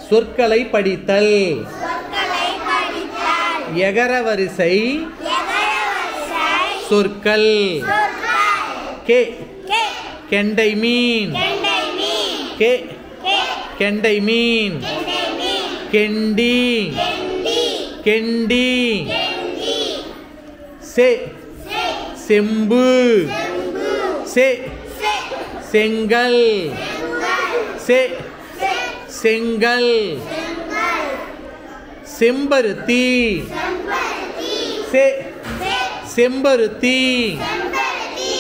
சொற்களை படித்தல் சொற்களை படித்தல் எகர வரிசை எகரவரிசை சொற்கள் சொற்கள் கே கே கெண்டை மீன் கெண்டை மீன் கே கே கெண்டை மீன் கெண்டை மீன் கெண்டி கெண்டி கெண்டி கெண்டி செ செ செம்பு செம்பு செ செ செங்கல் செங்கல் செ செ செங்கல் செங்கல் செம்பருத்தி செம்பருத்தி செ செ செம்பருத்தி செம்பருத்தி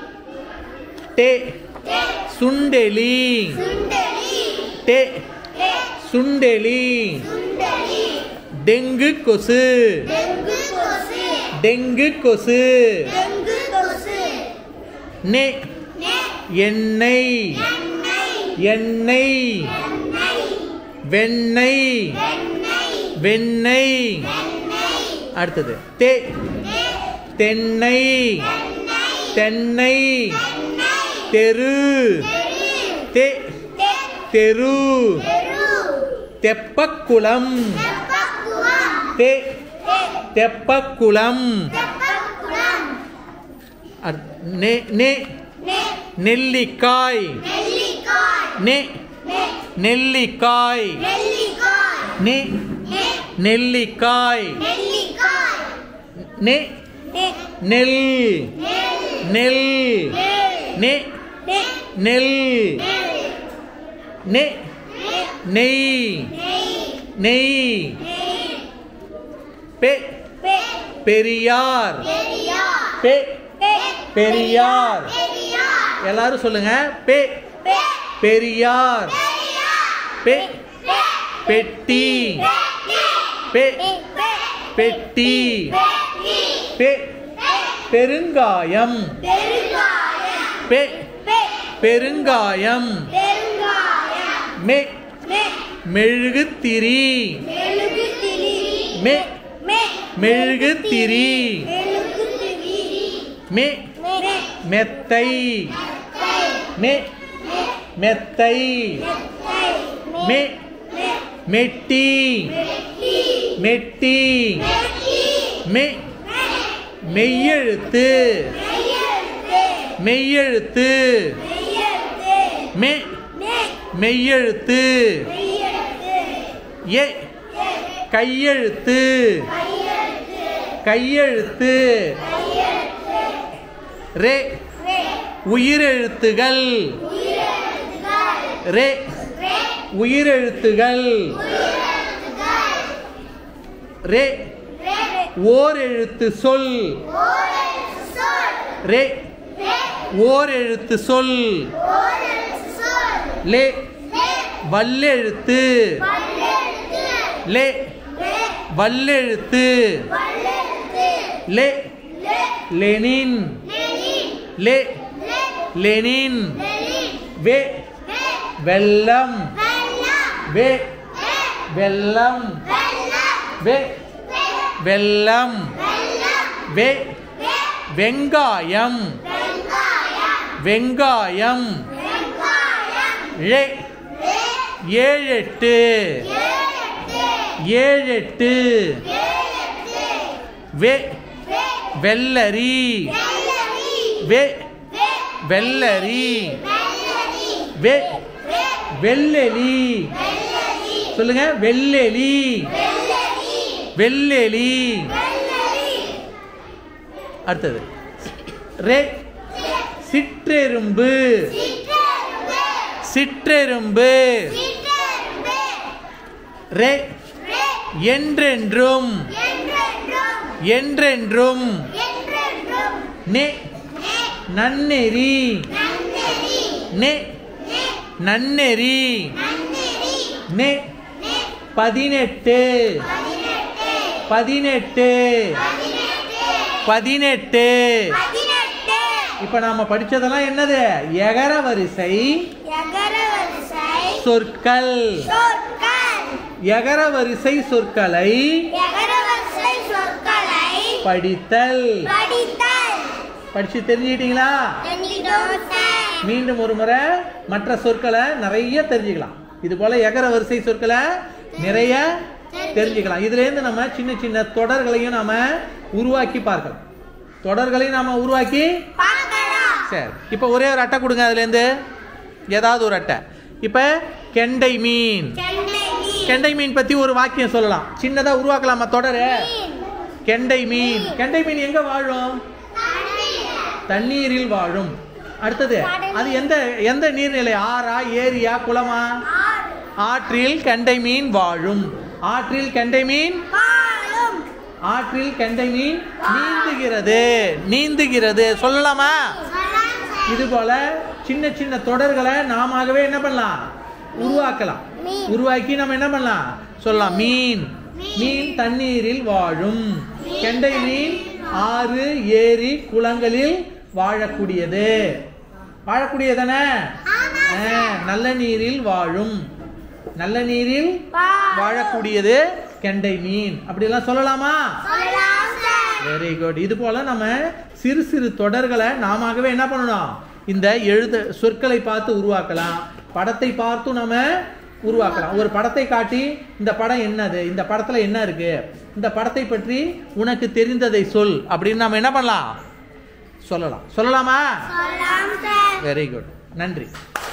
டே டே சுண்டெலி சுண்டலி டே டே சுண்டெலி சுண்டலி டெங்கு கொசு டெங்கு கொசு டெங்கு கொசு டெங்கு கொசு நெ நெ எண்ணெய் எண்ணெய் எண்ணெய் எண்ணெய் வெண்ணெய் வெண்ணெய் வெண்ணெய் வெண்ணெய் அடுத்தது தே தே தென்னை எண்ணெய் தென்னை எண்ணெய் தெரு தெரு தே தே தெரு தெரு தெப்பக்குளம் தெப்பக்குளம் தே தே தெப்பக்குளம் தெப்பக்குளம் அடுத்- நெ நெ நெ நெல்லிக்காய் நெல்லிக்காய் நெ நெ நெல்லிக்காய் நெல்லிக்காய் நெ நெ நெல்லிக்காய் நெல்லிக்காய் நெ நெ நெல் நெல் நெல் நெ நெ நெல் நெல் நெ நெ நெய் நெய் நெய் நெய் பெ பெ பெரியார் பெரியார் பெ பெ பெரியார் பெரியார் எல்லாரும் சொல்லுங்க பெ பெ பெரியார் பெரியார் பெ பெ பெட்டி பெ பெ பெ பெட்டி பெட்டி பெ பெ பெருங்காயம் பெருங்காயம் பெ பெ பெருங்காயம் பெருங்காயம் மெ மெ மெழுகுத்திரி மெழுகுதிரி மெ மெ மெழுகுத்திரி மெழுகுதிரி மெ மெ மெத்தை கை மெ மெத்தை கை மெ மெ மெட்டி மெட்டி மெட்டி மெட்டி மெ மெய்யெழுத்து மெய்யெழுத்து மெய்யெழுத்து மெய்யெழுத்து மெ மெ மெய்யெழுத்து மெய்யெழுத்து எ கையெழுத்து கையெழுத்து கையெழுத்து கையெழுத்து ரே ரே உயிரெழுத்துகள் உயிரெழுத்துகள் ரே ரே உயிரெழுத்துகள் உயிரெழுத்துகள் ரே ரே ஓர் எழுத்து சொல் ஓரெழுத்து சொல் ரே ரே ஓர் எழுத்து சொல் ஓரெழுத்து சொல் லே ரே வல்லெழுத்து பல்லெழுத்து லே ரே வல்லெழுத்து பல்லெழுத்து லே லே லெனின் லெனின் லே லே லெனின் லெனின் வே வே வெல்லம் வெல்லம் வே வே வெல்லம் வெல்லம் வே வே வெல்லம் வெல்லம் வே வே வெங்காயம் வெங்காயம் வெங்காயம் வெங்காயம் ழே ரே ஏழெட்டு ஏழெட்டு ஏழெட்டு ஏழெட்டு வே வே வெள்ளரி வெள்ளரி வே வே வெள்ளரி வெள்ளரி வே வே வெள்ளெலி வெள்ளரி சொல்லுங்க வெள்ளெலி வெள்ளரி வெள்ளெலி வெள்ளரி அடுத்தது ரே சிற்றெரும்பு சிற்றெரும்பு சிற்றெரும்பு சிற்றெரும்பு ரே ரே என்றென்றும் என்றென்றும் என்றென்றும் என்றென்றும் நே நே நன்னெறி நன்னெறி நே நே நன்னெறி நன்னெறி நே நே பதினெட்டு பதினெட்டு பதினெட்டு பதினெட்டு பதினெட்டு பதினெட்டு இப்ப நாம படிச்சதெல்லாம் என்னது எகர வரிசை எகரவரிசை சொற்கள் சொற்கள் எகர வரிசை சொற்களை எகரவரிசை சொற்களை படித்தல் படித்தல் படிச்சு தெரிஞ்சுக்கிட்டீங்களா எண்ணிடோசை மீண்டும் ஒரு முறை மற்ற சொற்களை நிறைய தெரிஞ்சுக்கலாம் இது போல எகர வரிசை சொற்களை நிறைய தெரிஞ்சுக்கலாம் இதுல இருந்து நம்ம சின்ன சின்ன தொடர்களையும் நாம உருவாக்கி பார்க்கலாம் தொடர்களையும் நாம உருவாக்கி பார்க்கலாம் சரி இப்போ ஒரே ஒரு அட்டை கொடுங்க அதுல இருந்து ஏதாவது ஒரு அட்டை இப்போ கெண்டை மீன் கெண்டை மீன் கெண்டை மீன் பத்தி ஒரு வாக்கியம் சொல்லலாம் சின்னதா உருவாக்கலாமா தொடரு மீன் கெண்டை மீன் கெண்டை மீன் எங்க வாழும் தண்ணீரில் வாழும் அடுத்தது அது எந்த எந்த நீர்நிலை ஆறா ஏரியா குளமா ஆறு ஆற்றில் கெண்டை மீன் வாழும் ஆற்றில் கெண்டை மீன் பாலும் ஆற்றில் கெண்டை மீன் நீந்துகிறது நீந்துகிறது சொல்லலாமா சொல்லலாம் சார் இது போல சின்ன சின்ன தொடர்களை நாமவே என்ன பண்ணலாம் உருவாக்கலாம் மீன். உருவாக்கி நம்ம என்ன பண்ணலாம் சொல்லலாம் மீன் மீன் தண்ணீரில் வாழும் கெண்டை மீன் ஆறு ஏரி குளங்களில் வாழக்கூடியது வாழக்கூடியதானே ஆ, நல்ல நீரில் வாழும் நல்ல நீரில் வாழக்கூடியது கெண்டை மீன் அப்படிலாம் சொல்லலாமா சொல்லலாம் சார் வெரி குட் இது போல நம்ம சிறு சிறு தொடர்களை நாமவே என்ன பண்ணணும் இந்த எழுத சொற்களை பார்த்து உருவாக்கலாம் படத்தை பார்த்தும் நம்ம உருவாக்கலாம் ஒரு படத்தை காட்டி இந்த படம் என்னது இந்த படத்துல என்ன இருக்கு இந்த படத்தை பற்றி உனக்கு தெரிந்ததை சொல் அப்படின்னு நம்ம என்ன பண்ணலாம் சொல்லலாம் சொல்லலாமா சொல்லலாம் சார் வெரி குட் நன்றி